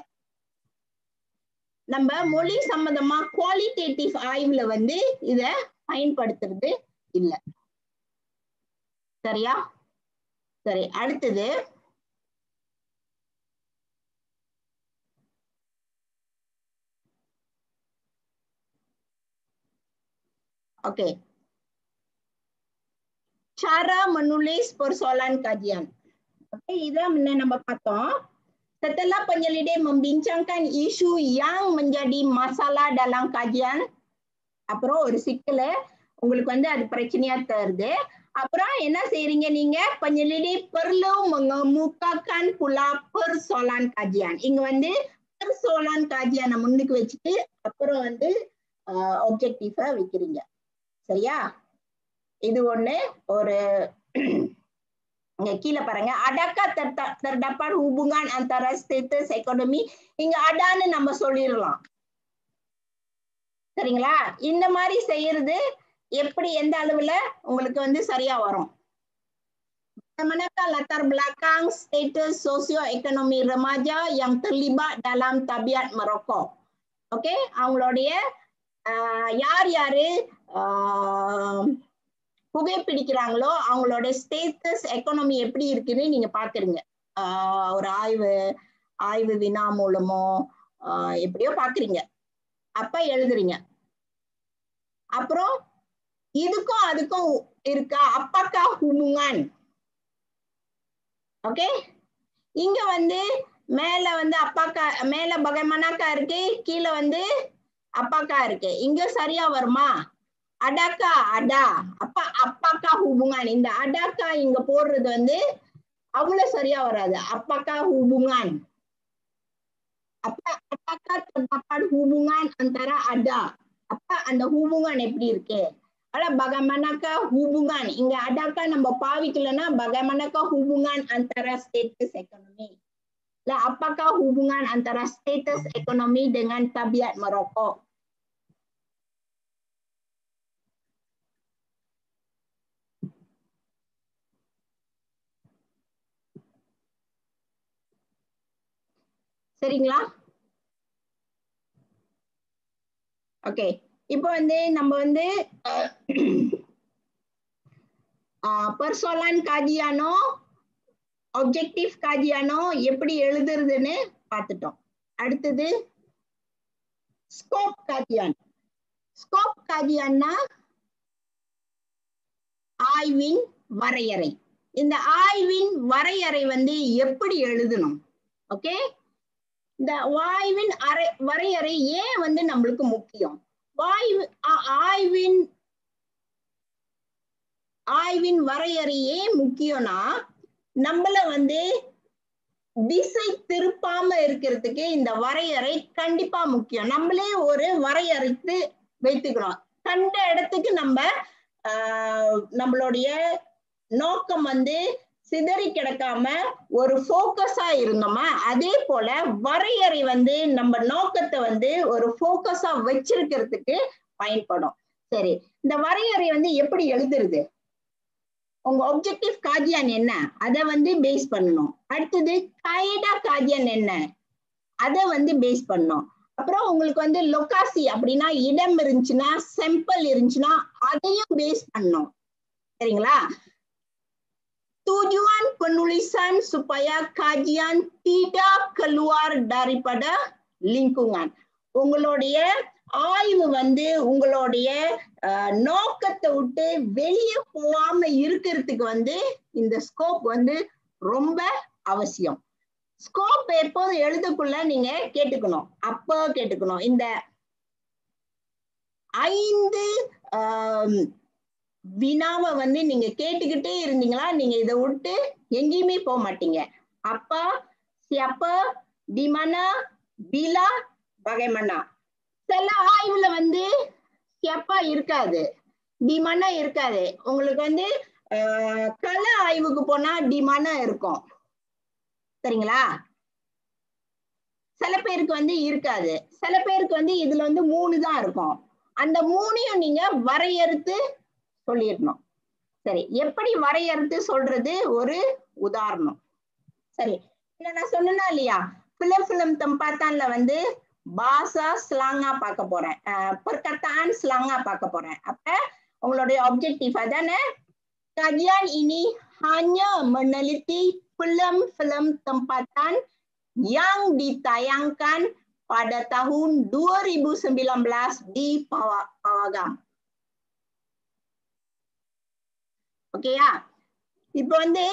A: நம்ம மொழி சம்பந்தமா குவாலிட்டேட்டிவ் ஆய்வுல வந்து இத பயன்படுத்துறது இல்ல சரியா சரி அடுத்தது okay cara menulis persoalan kajian. Oke, itu mudah நம்ம பார்த்தோம். Setelah penyelidik membincangkan isu yang menjadi masalah dalam kajian, அப்புறம் ஒரு சிக்கல உங்களுக்கு வந்து அது பிரச்சனையா தருது அப்புறம் என்ன செய்றீங்க நீங்க penyelidik perlu mengemukakan pula persoalan kajian இங்க வந்து persoalan kajian முன்னுக்கு வச்சுட்டு அப்புறம் வந்து objective வைக்கிறீங்க சரியா இது ஒண்ணு ஒரு இங்க கீழே பாருங்க adakah terta- terdapat hubungan antara status ekonomi இங்க அடான்னு நம்ம சொல்லிடலாம் சரிங்களா இந்த மாதிரி செய்யறது எப்படி எந்த அளவுல உங்களுக்கு வந்து சரியா வரும் Manakah latar belakang status sosioekonomi remaja yang terlibat dalam tabiat merokok? Okay அவங்களுடைய ஆஹ், யார் யாரு ஆஹ், புகைப்பிடிக்கிறாங்களோ அவங்களோட ஸ்டேட்டஸ் எக்கானமி எப்படி இருக்குன்னு நீங்க பாக்குறீங்க ஆஹ், ஒரு ஆய்வு ஆய்வு வினா மூலமோ ஆஹ், எப்படியோ பாக்குறீங்க அப்ப எழுதுறீங்க அப்புறம் இதுக்கும் அதுக்கும் இருக்கா அப்பாக்கா ஹுமுங்கான் ஓகே இங்க வந்து மேல வந்து அப்பாக்கா மேல பகமனாக்கா இருக்கு கீழே வந்து அப்பாக்கா இருக்கு இங்க சரியா வருமா அடாக்கா அடா அப்பா அப்பாக்கா ஹுபுங்கான் இந்த அடாக்கா இங்க போடுறது வந்து அவ்வளவு சரியா வராது அப்பாக்கா ஹுபுங்கான் அப்ப அப்பாக்கா terdapat hubungan antara ada அப்ப அந்த hubungan எப்படி இருக்கு ஆனா bagaimana hubungan இங்க அடாக்கா நம்ம பாவிக்கலன்னா bagaimana hubungan antara status ekonomi lah apakah hubungan antara status ekonomi dengan tabiat merokok சரிங்களா ஓகே இப்போ வந்து நம்ம வந்து பர்சோலான் காஜியானோ ஆப்ஜெக்டிவ் காஜியானோ எப்படி எழுதுறதுன்னு பார்த்துட்டோம் அடுத்தது ஸ்கோப் காஜியான் ஸ்கோப் காஜியான்னா ஆய்வின் வரையறை இந்த ஆய்வின் வரையறை வந்து எப்படி எழுதணும் ஓகே இந்த வாய்வின் அரை வரையறை ஏன் வந்து நம்மளுக்கு முக்கியம் வாய்வு ஆ- ஆய்வின் ஆய்வின் வரையறை ஏன் முக்கியம்னா நம்மள வந்து திசை திருப்பாம இருக்கிறதுக்கு இந்த வரையறை கண்டிப்பா முக்கியம் நம்மளே ஒரு வரையறைத்து வைத்துக்கிறோம் கண்ட இடத்துக்கு நம்ம ஆஹ், நம்மளுடைய நோக்கம் வந்து சிதறி கிடக்காம ஒரு ஃபோக்கஸா இருந்தோமா அதே போல வரையறை வந்து நம்ம நோக்கத்தை வந்து ஒரு ஃபோக்கஸா வச்சிருக்கிறதுக்கு பயன்படும் சரி இந்த வரையறை வந்து எப்படி எழுதுறது உங்க ஒப்ஜெக்டிவ் காஜியான் என்ன அதை வந்து பேஸ் பண்ணணும் அடுத்தது கைடா காஜியான் என்ன அதை வந்து பேஸ் பண்ணணும் அப்புறம் உங்களுக்கு வந்து லொகாசி அப்படின்னா இடம் இருந்துச்சுன்னா செம்பல் இருந்துச்சுன்னா அதையும் பேஸ் பண்ணணும் சரிங்களா tujuan penulisan supaya kajian tidak keluar daripada lingkungan உங்களுடைய ஆய்வு வந்து உங்களுடைய அஹ், நோக்கத்தை விட்டு வெளியே போகாம இருக்கிறதுக்கு வந்து இந்த ஸ்கோப் வந்து ரொம்ப அவசியம் ஸ்கோப் எப்போது எழுதக்குள்ள நீங்க கேட்டுக்கணும் அப்போ கேட்டுக்கணும் இந்த ஐந்து ஆம், வினாவை வந்து நீங்க கேட்டுக்கிட்டே இருந்தீங்களா நீங்க இதை விட்டு எங்கேயுமே போக மாட்டீங்க அப்பா சியப்ப டிமனா பிலா பகைமனா சில ஆய்வுல வந்து சியப்பா இருக்காது டிமனா இருக்காது உங்களுக்கு வந்து ஆஹ், கள ஆய்வுக்கு போனா டிமனா இருக்கும் சரிங்களா சில பேருக்கு வந்து இருக்காது சில பேருக்கு வந்து இதுல வந்து மூணு தான் இருக்கும் அந்த மூணையும் நீங்க வரையறுத்து சொல்லிடணும் சரி எப்படி வரையறுத்து சொல்றது ஒரு உதாரணம் சரி இல்ல நான் சொன்னேனா இல்லையா பிலிம் பிலிம் தம்பாத்தான்ல வந்து பாசா ஸ்லாங்கா பார்க்க போறேன் அஹ், perkataan ஸ்லாங்கா பார்க்க போறேன் அப்ப உங்களுடைய objektif அதானே kajian ini hanya meneliti film-film tempatan yang ditayangkan pada tahun 2019 di Pawa- Pawagam. ஓகேயா இப்போ வந்து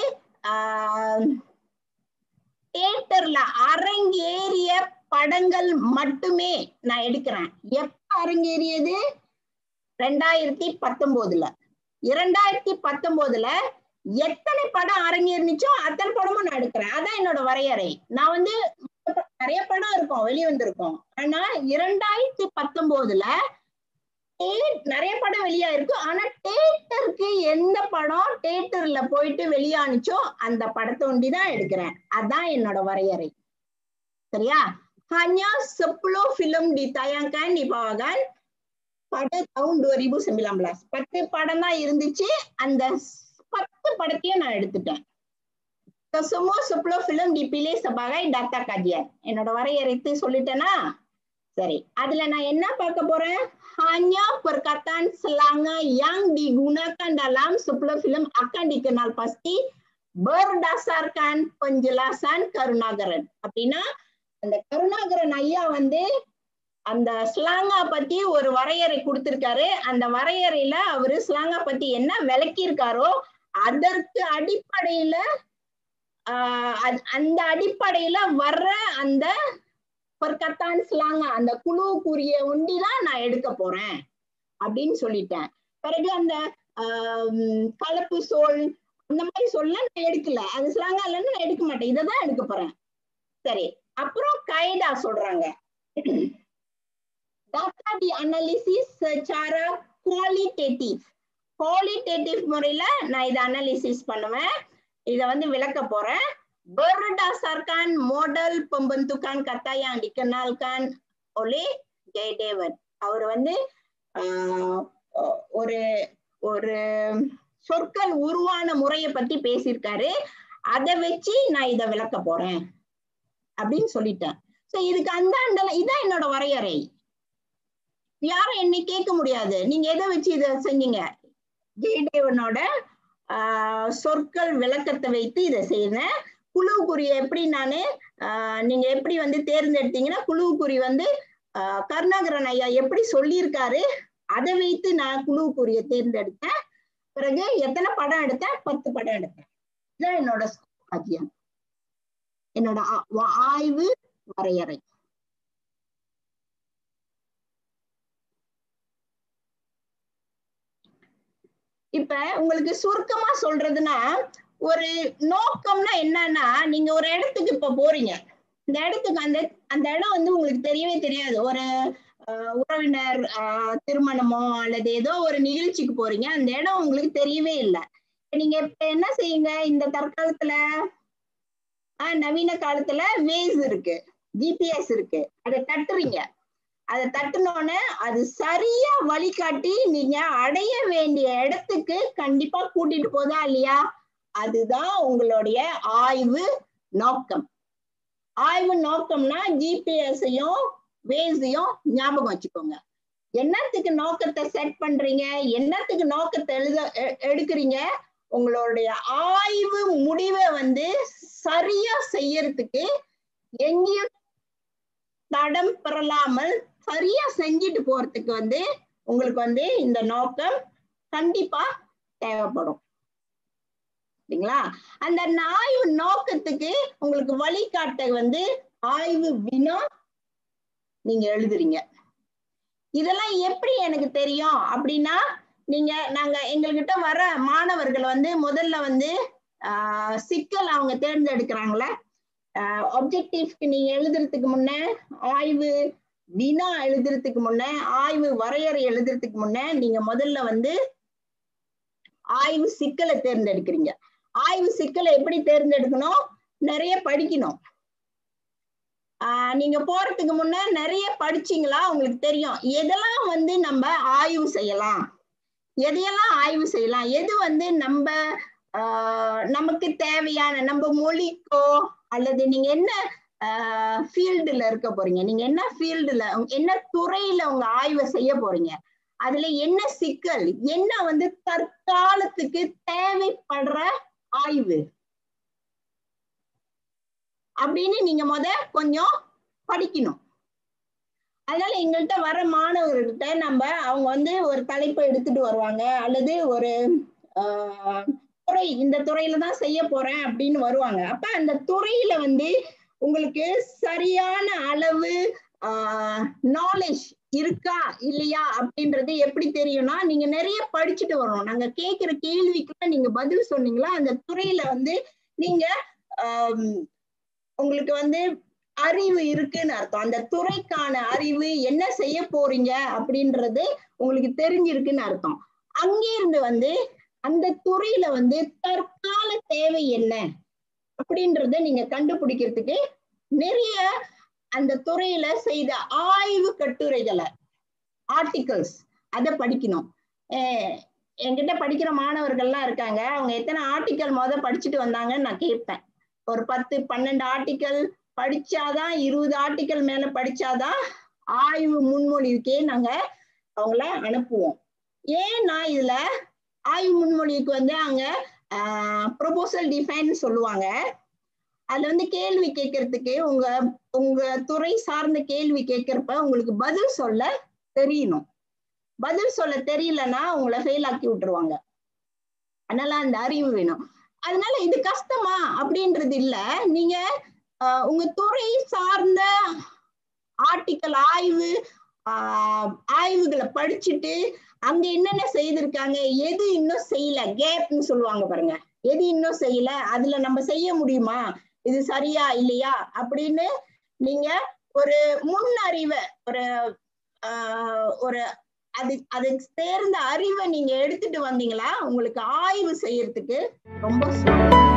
A: தியேட்டர்ல அரங்கேறிய படங்கள் மட்டுமே நான் எடுக்கிறேன் எப்ப அரங்கேறியது ரெண்டாயிரத்தி பத்தொன்பதுல இரண்டாயிரத்தி பத்தொன்பதுல எத்தனை படம் அரங்கேறிச்சோ அத்தனை படமும் நான் எடுக்கிறேன் அதான் என்னோட வரையறை நான் வந்து நிறைய படம் இருக்கும் வெளிவந்திருக்கும் ஆனா இரண்டாயிரத்தி பத்தொன்பதுல நிறைய படம் வெளியா இருக்கும் ஆனா தேட்டருக்கு எந்த படம் தேட்டர்ல போயிட்டு வெளியானுச்சோ அந்த படத்தை ஒண்டி தான் எடுக்கிறேன் அதான் என்னோட வரையறை சரியா hanya 10 film ditayangkan di Pawagan pada tahun 2019 பத்து படம் தான் இருந்துச்சு அந்த பத்து படத்தையும் நான் எடுத்துட்டேன் semua 10 film dipilih sebagai data kajian என்னோட வரையறைத்து சொல்லிட்டேனா சரி அதுல நான் என்ன பார்க்க போறேன் hanya perkataan selanga yang digunakan dalam 10 film akan dikenal pasti berdasarkan penjelasan Karunagaran அப்படின்னா அந்த கருணாகரன் ஐயா வந்து அந்த ஸ்லாங்கா பத்தி ஒரு வரையறை கொடுத்திருக்காரு அந்த வரையறையில அவரு ஸ்லாங்கா பத்தி என்ன விளக்கியிருக்காரோ அதற்கு அடிப்படையில ஆஹ் அந்த அடிப்படையில வர்ற அந்த பொற்கத்தான் ஸ்லாங்கா அந்த குழுவுக்குரிய ஒண்டிதான் நான் எடுக்க போறேன் அப்படின்னு சொல்லிட்டேன் பிறகு அந்த ஆஹ் கலப்பு சோல் அந்த மாதிரி சொல்ல நான் எடுக்கல அது ஸ்லாங்கா இல்லைன்னு நான் எடுக்க மாட்டேன் இதை தான் எடுக்க போறேன் சரி அப்புறம் கைடா சொல்றாங்க data di analisis secara qualitative qualitative முறையில நான் இதை அனாலிசிஸ் பண்ணுவேன் இதை வந்து விளக்க போறேன் berdasarkan model pembentukan kata yang dikenalkan oleh Jayadevan அவர் வந்து ஒரு ஒரு சொற்கள் உருவான முறையை பத்தி பேசியிருக்காரு அதை வச்சு நான் இதை விளக்க போறேன் அப்படின்னு சொல்லிட்டேன் சோ இதுக்கு அந்த அந்த இதான் என்னோட வரையறை யாரும் என்னை கேட்க முடியாது நீங்க எதை வச்சு இதை செஞ்சீங்க ஜெயதேவனோட ஆஹ் சொற்கள் விளக்கத்தை வைத்து இதை செய்யறேன் குழுவுக்குரிய எப்படி நானு ஆஹ் நீங்க எப்படி வந்து தேர்ந்தெடுத்தீங்கன்னா குழுவுக்குறி வந்து ஆஹ் கருணாகரன் ஐயா எப்படி சொல்லியிருக்காரு அதை வைத்து நான் குழுவுக்குரிய தேர்ந்தெடுத்தேன் பிறகு எத்தனை படம் எடுத்தேன் பத்து படம் எடுத்தேன் இதுதான் என்னோட அத்தியம் என்னோட ஆய்வு வரையறை இப்ப உங்களுக்கு சுருக்கமா சொல்றதுன்னா ஒரு நோக்கம்னா என்னன்னா நீங்க ஒரு இடத்துக்கு இப்ப போறீங்க இந்த இடத்துக்கு அந்த அந்த இடம் வந்து உங்களுக்கு தெரியவே தெரியாது ஒரு உறவினர் திருமணமோ அல்லது ஏதோ ஒரு நிகழ்ச்சிக்கு போறீங்க அந்த இடம் உங்களுக்கு தெரியவே இல்லை நீங்க இப்ப என்ன செய்யுங்க இந்த தற்காலத்துல ஆஹ் நவீன காலத்துல வேஸ் இருக்கு ஜிபிஎஸ் இருக்கு அதை தட்டுறீங்க அதை தட்டுனோன்னு அது சரியா வழிகாட்டி நீங்க அடைய வேண்டிய இடத்துக்கு கண்டிப்பா கூட்டிட்டு போதா இல்லையா அதுதான் உங்களுடைய ஆய்வு நோக்கம் ஆய்வு நோக்கம்னா ஜிபிஎஸ்ஸையும் வேஸையும் ஞாபகம் வச்சுக்கோங்க என்னத்துக்கு நோக்கத்தை செட் பண்றீங்க என்னத்துக்கு நோக்கத்தை எழுத எடுக்கிறீங்க உங்களுடைய ஆய்வு முடிவை வந்து சரியா செய்யறதுக்கு எங்கேயும் தடம் பெறலாமல் சரியா செஞ்சுட்டு போறதுக்கு வந்து உங்களுக்கு வந்து இந்த நோக்கம் கண்டிப்பா தேவைப்படும் சரிங்களா அந்த ஆய்வு நோக்கத்துக்கு உங்களுக்கு வழிகாட்ட வந்து ஆய்வு வினா நீங்க எழுதுறீங்க இதெல்லாம் எப்படி எனக்கு தெரியும் அப்படின்னா நீங்க நாங்க எங்ககிட்ட வர மாணவர்கள் வந்து முதல்ல வந்து ஆஹ் சிக்கல் அவங்க தேர்ந்தெடுக்கிறாங்களே ஆப்ஜெக்டிவ்க்கு நீங்க எழுதுறதுக்கு முன்ன ஆய்வு வினா எழுதுறதுக்கு முன்ன ஆய்வு வரையறை எழுதுறதுக்கு முன்ன நீங்க முதல்ல வந்து ஆய்வு சிக்கலை தேர்ந்தெடுக்கிறீங்க ஆய்வு சிக்கலை எப்படி தேர்ந்தெடுக்கணும் நிறைய படிக்கணும் ஆஹ் நீங்க போறதுக்கு முன்ன நிறைய படிச்சீங்களா உங்களுக்கு தெரியும் எதெல்லாம் வந்து நம்ம ஆய்வு செய்யலாம் எதையெல்லாம் ஆய்வு செய்யலாம் எது வந்து நம்ம ஆஹ் நமக்கு தேவையான நம்ம மொழிக்கோ அல்லது நீங்க என்ன ஃபீல்டுல இருக்க போறீங்க நீங்க என்ன ஃபீல்டுல என்ன துறையில உங்க ஆய்வை செய்ய போறீங்க அதுல என்ன சிக்கல் என்ன வந்து தற்காலத்துக்கு தேவைப்படுற ஆய்வு அப்படின்னு நீங்க முத கொஞ்சம் படிக்கணும் அதனால எங்கள்கிட்ட வர மாணவர்கள்கிட்ட நம்ம அவங்க வந்து ஒரு தலைப்பை எடுத்துட்டு வருவாங்க அல்லது ஒரு துறை இந்த துறையில தான் செய்ய போறேன் அப்படின்னு வருவாங்க அப்ப அந்த துறையில வந்து உங்களுக்கு சரியான அளவு நாலேஜ் இருக்கா இல்லையா அப்படின்றது எப்படி தெரியும்னா நீங்க நிறைய படிச்சுட்டு வரணும் நாங்க கேட்கிற கேள்விக்குள்ள நீங்க பதில் சொன்னீங்களா அந்த துறையில வந்து நீங்க ஆம், உங்களுக்கு வந்து அறிவு இருக்குன்னு அர்த்தம் அந்த துறைக்கான அறிவு என்ன செய்ய போறீங்க அப்படின்றது உங்களுக்கு தெரிஞ்சிருக்குன்னு அர்த்தம் அங்கிருந்து வந்து அந்த துறையில வந்து தற்கால தேவை என்ன அப்படின்றத நீங்க கண்டுபிடிக்கிறதுக்கு நிறைய அந்த துறையில செய்த ஆய்வு கட்டுரைகளை ஆர்டிகல்ஸ் அதை படிக்கணும் அஹ் என்கிட்ட படிக்கிற மாணவர்கள்லாம் இருக்காங்க அவங்க எத்தனை ஆர்டிக்கல் முத படிச்சுட்டு வந்தாங்கன்னு நான் கேட்பேன் ஒரு பத்து பன்னெண்டு ஆர்டிக்கல் படிச்சாதான் இருபது ஆர்டிக்கல் மேல படிச்சாதான் ஆய்வு முன்மொழிவுக்கே நாங்க அவங்கள அனுப்புவோம் ஏன்னா இதுல ஆய்வு முன்மொழிவுக்கு வந்து அங்க ப்ரொபோசல் டிஃபைன் சொல்லுவாங்க அதுல வந்து கேள்வி கேட்கறதுக்கு உங்க உங்க துறை சார்ந்த கேள்வி கேட்கறப்ப உங்களுக்கு பதில் சொல்ல தெரியணும் பதில் சொல்ல தெரியலன்னா உங்களை ஃபெயில் ஆக்கி விட்டுருவாங்க அதனால அந்த அறிவு வேணும் அதனால இது கஷ்டமா அப்படின்றது இல்ல நீங்க ஆஹ் உங்க துறை சார்ந்த ஆர்டிக்கல் ஆய்வு ஆஹ் ஆய்வுகளை படிச்சுட்டு அங்க என்னென்ன செய்திருக்காங்க எது இன்னும் செய்யல கேப்னு சொல்லுவாங்க பாருங்க எது இன்னும் செய்யல அதுல நம்ம செய்ய முடியுமா இது சரியா இல்லையா அப்படின்னு நீங்க ஒரு முன் அறிவை ஒரு ஆஹ் ஒரு அது அதுக்கு சேர்ந்த அறிவை நீங்க எடுத்துட்டு வந்தீங்களா உங்களுக்கு ஆய்வு செய்யறதுக்கு ரொம்ப சுலபம்